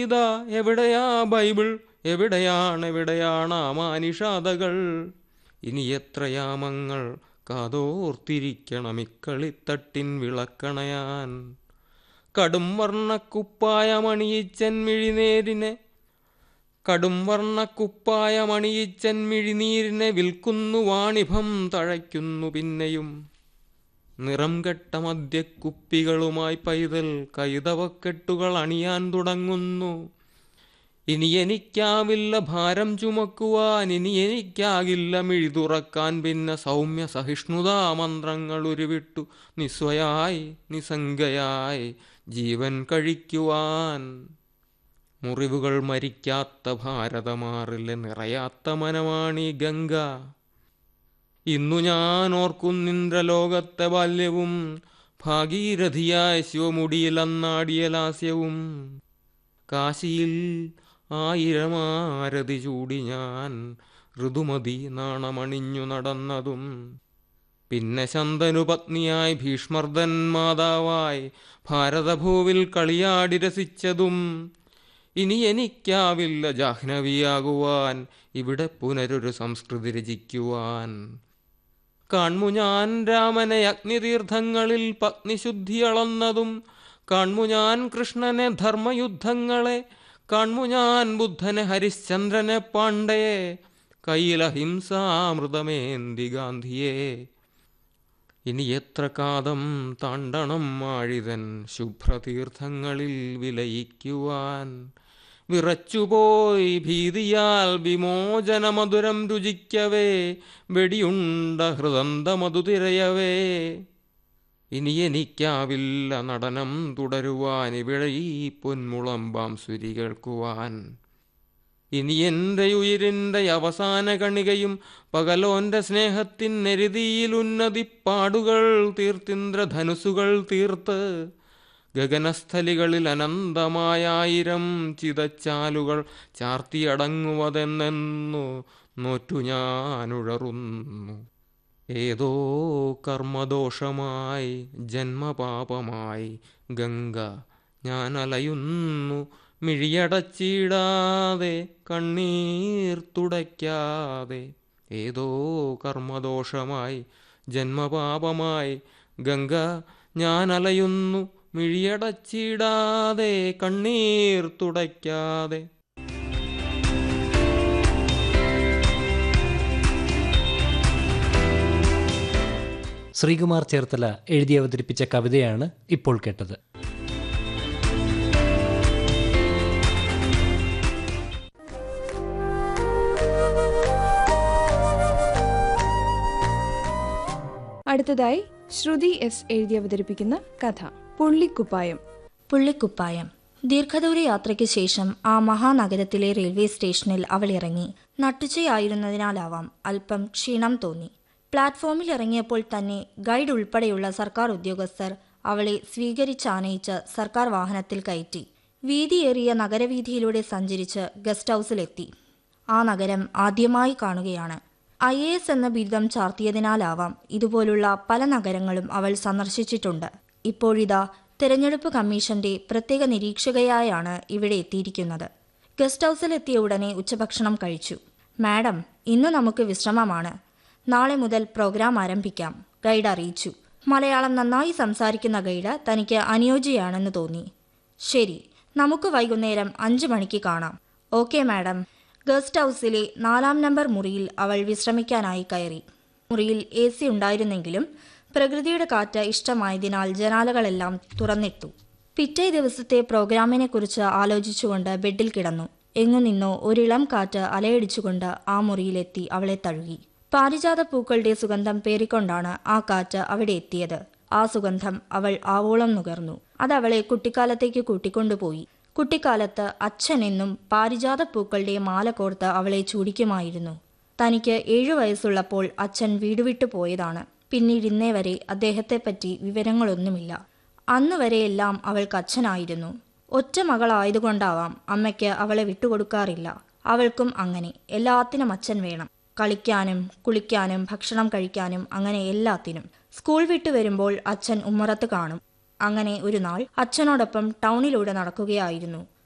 ഇതാ എവിടെയാ ബൈബിൾ എവിടെയാണ് എവിടെയാണ് ആ മാനിഷാതകൾ ഇനി എത്രയാമങ്ങൾ കാതോർത്തിരിക്കണം ഇക്കളിത്തട്ടിൻ വിളക്കണയാൻ കടും വർണ്ണക്കുപ്പായമണിയിച്ചൻ മിഴിനേരിനെ കടും വർണ്ണക്കുപ്പായമണിയിച്ചൻ മിഴിനീരിനെ വിൽക്കുന്നു വാണിഭം തഴയ്ക്കുന്നു പിന്നെയും നിറം കെട്ട മദ്യക്കുപ്പികളുമായി പൈതൽ കൈതവക്കെട്ടുകൾ അണിയാൻ തുടങ്ങുന്നു ഇനി എനിക്കാവില്ല ഭാരം ചുമക്കുവാൻ ഇനി എനിക്കാകില്ല മിഴി തുറക്കാൻ പിന്നെ സൗമ്യ സഹിഷ്ണുതാ മന്ത്രങ്ങൾ ഉരുവിട്ടു നിസ്വയായി നിസംഗയായി ജീവൻ കഴിക്കുവാൻ മുറിവുകൾ മരിക്കാത്ത ഭാരതമാറിലെ നിറയാത്ത മനമാണീ ഗംഗ ഇന്നു ഞാൻ ഓർക്കുന്നിന്ദ്രലോകത്തെ ബാല്യവും ഭാഗീരഥിയായ ശിവമുടിയിലന്നാടിയ ലാസ്യവും കാശിയിൽ ആയിരമാരതി ചൂടി ഞാൻ ഋതുമതി നാണമണിഞ്ഞു നടന്നതും പിന്നെ ശന്തനു പത്നിയായി ഭീഷ്മർദൻ മാതാവായി ഭാരതഭൂവിൽ കളിയാടി രസിച്ചതും ഇനി എനിക്കാവില്ല ജാഹ്നവിയാകുവാൻ ഇവിടെ പുനരൊരു സംസ്കൃതി രചിക്കുവാൻ കാൺമു ഞാൻ രാമനെ അഗ്നിതീർത്ഥങ്ങളിൽ പത്നിശുദ്ധി അളന്നതും കാൺമു ഞാൻ കൃഷ്ണനെ ധർമ്മയുദ്ധങ്ങളെ കാൺമു ഞാൻ ബുദ്ധനെ ഹരിശ്ചന്ദ്രനെ പാണ്ഡയെ കയ്യിലഹിംസാമൃതമേന്തി ഗാന്ധിയെ ഇനി എത്ര കാതം താണ്ടണം മാഴിതൻ ശുഭ്രതീർത്ഥങ്ങളിൽ വിലയിക്കുവാൻ വിറച്ചുപോയി ഭീതിയാൽ വിമോചനമധുരം രുചിക്കവേ വെടിയുണ്ട ഹൃദന്തമതു തിരയവേ ഇനി എനിക്കാവില്ല നടനം തുടരുവാൻ ഇവിടെ ഈ പൊന്മുളമ്പാം സുരി കേൾക്കുവാൻ ഇനി എൻ്റെ ഉയിരിൻ്റെ അവസാന കണികയും പകലോന്റെ സ്നേഹത്തിനെരുതിയിൽ ഉന്നതിപ്പാടുകൾ തീർത്തിന്ദ്രധനുസുകൾ തീർത്ത് ഗഗനസ്ഥലികളിൽ അനന്തമായായിരം ചിതച്ചാലുകൾ ചാർത്തിയടങ്ങുവതെന്നെന്നു നോറ്റു ഞാനുഴറുന്നു ഏതോ കർമ്മദോഷമായി ജന്മപാപമായി ഗംഗ ഞാൻ അലയുന്നു മിഴിയടച്ചിടാതെ കണ്ണീർ തുടയ്ക്കാതെ ഏതോ കർമ്മദോഷമായി ജന്മപാപമായി ഗംഗ ഞാൻ അലയുന്നു മിഴിയടച്ചിടാതെ കണ്ണീർ തുടയ്ക്കാതെ ശ്രീകുമാർ ചേർത്തല എഴുതി അവതരിപ്പിച്ച കവിതയാണ് ഇപ്പോൾ കേട്ടത് അടുത്തതായി ശ്രുതി എസ് എഴുതി അവതരിപ്പിക്കുന്ന കഥ പുള്ളിക്കുപ്പായം പുള്ളിക്കുപ്പായം ദീർഘദൂര യാത്രയ്ക്ക് ശേഷം ആ മഹാനഗരത്തിലെ റെയിൽവേ സ്റ്റേഷനിൽ അവൾ ഇറങ്ങി നട്ടുച്ചയായിരുന്നതിനാലാവാം അല്പം ക്ഷീണം തോന്നി പ്ലാറ്റ്ഫോമിൽ ഇറങ്ങിയപ്പോൾ തന്നെ ഗൈഡ് ഉൾപ്പെടെയുള്ള സർക്കാർ ഉദ്യോഗസ്ഥർ അവളെ സ്വീകരിച്ചാനയിച്ച് സർക്കാർ വാഹനത്തിൽ കയറ്റി വീതിയേറിയ നഗരവീഥിയിലൂടെ സഞ്ചരിച്ച് ഗസ്റ്റ് ഹൗസിലെത്തി ആ നഗരം ആദ്യമായി കാണുകയാണ് ഐ എ എസ് എന്ന ബിരുദം ചാർത്തിയതിനാലാവാം ഇതുപോലുള്ള പല നഗരങ്ങളും അവൾ സന്ദർശിച്ചിട്ടുണ്ട് ഇപ്പോഴിതാ തെരഞ്ഞെടുപ്പ് കമ്മീഷന്റെ പ്രത്യേക നിരീക്ഷകയായാണ് ഇവിടെ എത്തിയിരിക്കുന്നത് ഗസ്റ്റ് ഹൗസിലെത്തിയ ഉടനെ ഉച്ചഭക്ഷണം കഴിച്ചു മാഡം ഇന്ന് നമുക്ക് വിശ്രമമാണ് നാളെ മുതൽ പ്രോഗ്രാം ആരംഭിക്കാം ഗൈഡ് അറിയിച്ചു മലയാളം നന്നായി സംസാരിക്കുന്ന ഗൈഡ് തനിക്ക് അനുയോജ്യയാണെന്ന് തോന്നി ശരി നമുക്ക് വൈകുന്നേരം അഞ്ചു മണിക്ക് കാണാം ഓക്കെ മാഡം ഗസ്റ്റ് ഹൗസിലെ നാലാം നമ്പർ മുറിയിൽ അവൾ വിശ്രമിക്കാനായി കയറി മുറിയിൽ എ സി ഉണ്ടായിരുന്നെങ്കിലും പ്രകൃതിയുടെ കാറ്റ് ഇഷ്ടമായതിനാൽ ജനാലകളെല്ലാം തുറന്നിട്ടു പിറ്റേ ദിവസത്തെ പ്രോഗ്രാമിനെ കുറിച്ച് ആലോചിച്ചുകൊണ്ട് ബെഡിൽ കിടന്നു എങ്ങു നിന്നോ ഒരിളം കാറ്റ് അലയടിച്ചുകൊണ്ട് ആ മുറിയിലെത്തി അവളെ തഴുകി പാരിജാത പൂക്കളുടെ സുഗന്ധം പേറിക്കൊണ്ടാണ് ആ കാറ്റ് അവിടെ എത്തിയത് ആ സുഗന്ധം അവൾ ആവോളം നുകർന്നു അതവളെ കുട്ടിക്കാലത്തേക്ക് കൂട്ടിക്കൊണ്ടുപോയി കുട്ടിക്കാലത്ത് അച്ഛനെന്നും പാരിജാത പൂക്കളുടെ മാല കോർത്ത് അവളെ ചൂടിക്കുമായിരുന്നു തനിക്ക് ഏഴു വയസ്സുള്ളപ്പോൾ അച്ഛൻ വീട് വിട്ടു പോയതാണ് പിന്നീട് ഇന്നേ വരെ അദ്ദേഹത്തെപ്പറ്റി വിവരങ്ങളൊന്നുമില്ല അന്ന് വരെയെല്ലാം അവൾക്ക് അച്ഛനായിരുന്നു ഒറ്റ മകളായതുകൊണ്ടാവാം അമ്മയ്ക്ക് അവളെ വിട്ടുകൊടുക്കാറില്ല അവൾക്കും അങ്ങനെ എല്ലാത്തിനും അച്ഛൻ വേണം കളിക്കാനും കുളിക്കാനും ഭക്ഷണം കഴിക്കാനും അങ്ങനെ എല്ലാത്തിനും സ്കൂൾ വിട്ടു വരുമ്പോൾ അച്ഛൻ ഉമ്മറത്ത് കാണും അങ്ങനെ ഒരു നാൾ അച്ഛനോടൊപ്പം ടൗണിലൂടെ നടക്കുകയായിരുന്നു